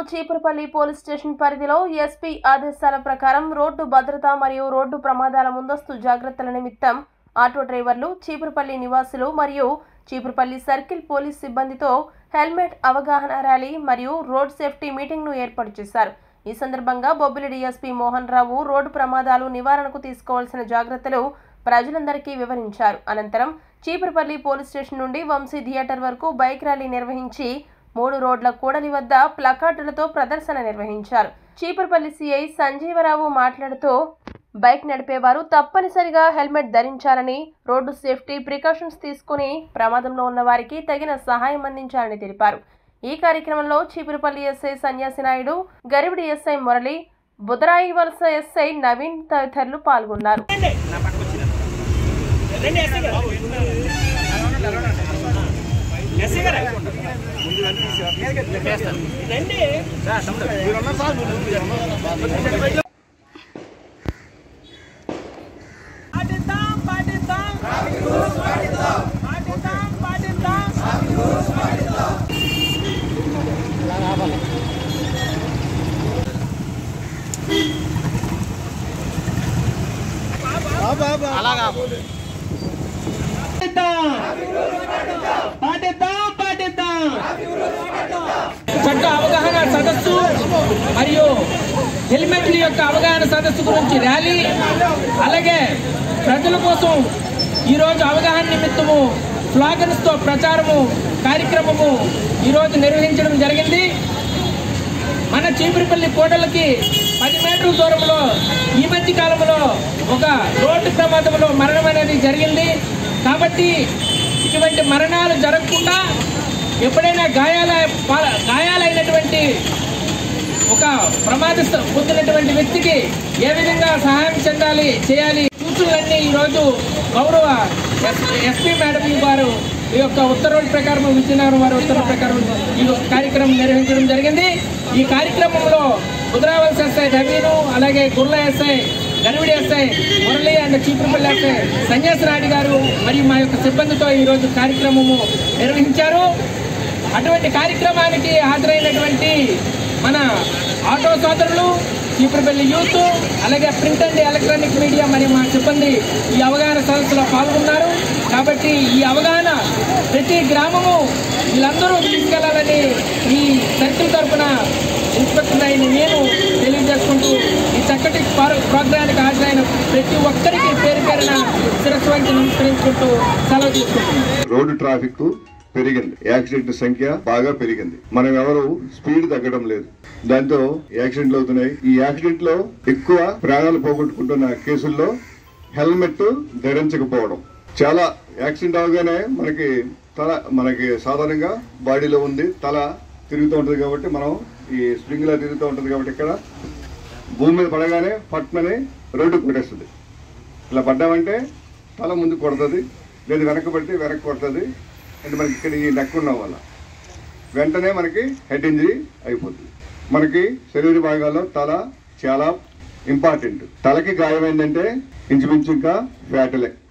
Cheepurupalli police station పరిధిలో SP ఆదేశాల ప్రకారం రోడ్డు భద్రత మరియు రోడ్డు ప్రమాదాల ముందస్తు జాగ్రత్తల నిమిత్తం ఆటో డ్రైవర్లు చీపురపల్లి నివాసులు మరియు చీపురపల్లి సర్కిల్ పోలీస్ సిబ్బందితో హెల్మెట్ అవగాహన ర్యాలీ మరియు రోడ్ సేఫ్టీ మీటింగ్ను ఏర్పాటు చేశారు ఈ సందర్భంగా బొబ్బిలి డీఎస్పీ మోహన్ రావు రోడ్డు ప్రమాదాలు నివారణకు తీసుకోవాల్సిన జాగ్రత్తలు ప్రజలందరికీ వివరించారు అనంతరం చీపురపల్లి పోలీస్ స్టేషన్ నుండి వంశీ థియేటర్ వరకు బైక్ ర్యాలీ నిర్వహించి మూడు రోడ్ల కూడలి వద్ద ప్లకార్డులతో ప్రదర్శన నిర్వహించారు చీపురపల్లి సిఐ సంజీవరావు మాట్లాడుతూ బైక్ నడిపేవారు తప్పనిసరిగా హెల్మెట్ ధరించాలని రోడ్డు సేఫ్టీ ప్రికాషన్స్ తీసుకుని ప్రమాదంలో ఉన్న వారికి తగిన సహాయం అందించాలని తెలిపారు ఈ కార్యక్రమంలో Cheepurupalli SI Sanyasi Naidu Garividi SI Murali Budharayi Valasa SI Naveen తదితరులు పాల్గొన్నారు రండి ఎస్ఐ గారు ఎస్ఐ గారు రండి పాటిద్దాం పాటిద్దాం పాటిద్దాం పాటిద్దాం పాటిద్దాం పాటిద్దాం చట్ట అవగాహన సదస్సు మరియు హెల్మెట్ల యొక్క అవగాహన సదస్సు గురించి ర్యాలీ అలాగే ప్రజల కోసం ఈరోజు అవగాహన నిమిత్తము స్లోగన్స్ తో ప్రచారము కార్యక్రమము ఈరోజు నిర్వహించడం జరిగింది మన చీపురుపల్లి కోటలకి పది మీటర్ల దూరంలో ఈ మధ్య కాలంలో ఒక రోడ్డు ప్రమాదంలో మరణం అనేది జరిగింది కాబట్టి ఇటువంటి మరణాలు జరగకుండా ఎప్పుడైనా గాయాల పా- గాయాలైనటువంటి ఒక ప్రమాద పొందినటువంటి వ్యక్తికి ఏ విధంగా సహాయం చెందాలి చేయాలి సూచనలన్నీ ఈరోజు గౌరవ ఎస్పీ మేడం వారు ఈ యొక్క ఉత్తర్వుల ప్రకారం విజయనగరం వారి ఉత్తర్వుల ప్రకారం ఈ కార్యక్రమం నిర్వహించడం జరిగింది ఈ కార్యక్రమంలో కుదరావలస ఎస్ఐ రవీను అలాగే Gurla SI Garividi SI Murali and Cheepurupalli SI Sanyasi Naidu గారు మరియు మా యొక్క సిబ్బందితో ఈరోజు కార్యక్రమము నిర్వహించారు అటువంటి కార్యక్రమానికి హాజరైనటువంటి మన ఆటో సోదరులు చీపురుపల్లి యూత్ అలాగే ప్రింట్ అండ్ ఎలక్ట్రానిక్ మీడియా మరియు మా సిబ్బంది ఈ అవగాహన సదస్సులో పాల్గొన్నారు కాబట్టి ఈ అవగాహన ప్రతి గ్రామము వీళ్ళందరూ తీసుకెళ్లాలని ఈ సర్కిల్ తరఫున ఇన్స్పెక్టర్ అయిన నేను తెలియజేసుకుంటూ ఈ చక్కటి ప్రోగ్రానికి హాజరైన ప్రతి ఒక్కరికి పేరు పేరున శిరస్సు వంచి నమస్కరించుకుంటూ సెలవు తీసుకుంటున్నాను రోడ్డు ట్రాఫిక్ పెరిగింది యాక్సిడెంట్ సంఖ్య బాగా పెరిగింది మనం ఎవరు స్పీడ్ తగ్గడం లేదు దాంతో యాక్సిడెంట్లు అవుతున్నాయి ఈ యాక్సిడెంట్ లో ఎక్కువ ప్రాణాలు పోగొట్టుకుంటున్న కేసుల్లో హెల్మెట్ ధరించకపోవడం చాలా యాక్సిడెంట్ అవగానే మనకి తల మనకి సాధారణంగా బాడీలో ఉంది తల తిరుగుతూ ఉంటుంది కాబట్టి మనం ఈ స్ప్రింగ్ లా తిరుగుతూ ఉంటుంది కాబట్టి ఇక్కడ భూమి మీద పడగానే పట్మని రోడ్డు కొట్టేస్తుంది ఇలా పడ్డామంటే తల ముందు కొడుతుంది లేదు వెనక్కి పడితే వెనక్కి కొడుతుంది అంటే మనకి ఇక్కడ ఈ నెక్ ఉండడం వల్ల వెంటనే మనకి హెడ్ ఇంజరీ అయిపోతుంది మనకి శరీర భాగాల్లో తల చాలా ఇంపార్టెంట్ తలకి గాయమైందంటే ఇంచుమించు ఇంకా ఫ్యాటలే